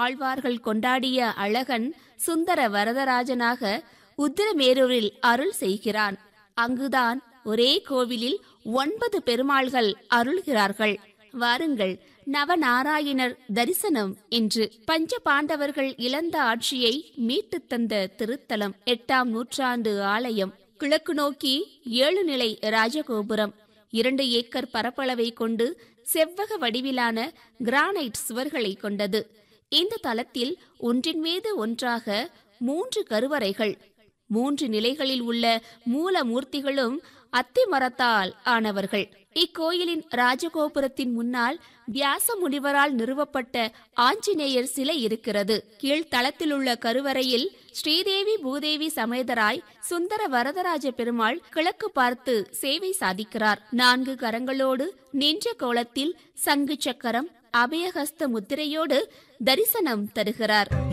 ஆழ்வார்கள் கொண்டாடிய அழகன் சுந்தர வரதராஜனாக உத்திரமேரூரில் அருள் செய்கிறான் அங்குதான் ஒரே கோவிலில் ஒன்பது பெருமாள்கள் அருள்கிறார்கள் வாருங்கள் நவநாராயணர் தரிசனம் என்று பஞ்ச பாண்டவர்கள் இழந்த ஆட்சியை மீட்டுத் தந்த திருத்தலம் எட்டாம் நூற்றாண்டு ஆலயம் கிழக்கு நோக்கி ஏழு நிலை ராஜகோபுரம் இரண்டு ஏக்கர் பரப்பளவை கொண்டு செவ்வக வடிவிலான கிரானைட் சுவர்களை கொண்டது இந்த தலத்தில் ஒன்றின் மீது ஒன்றாக மூன்று கருவறைகள் மூன்று நிலைகளில் உள்ள மூல மூர்த்திகளும் அத்தி மரத்தால் ஆனவர்கள் இக்கோயிலின் ராஜகோபுரத்தின் முன்னால் வியாச முனிவரால் நிறுவப்பட்ட ஆஞ்சநேயர் சிலை இருக்கிறது கீழ்த்தளத்திலுள்ள கருவறையில் ஸ்ரீதேவி பூதேவி சமேதராய் சுந்தர வரதராஜ பெருமாள் கிழக்கு பார்த்து சேவை சாதிக்கிறார் நான்கு கரங்களோடு நின்ற கோலத்தில் சங்கு சக்கரம் அபயஹஸ்த முத்திரையோடு தரிசனம் தருகிறார்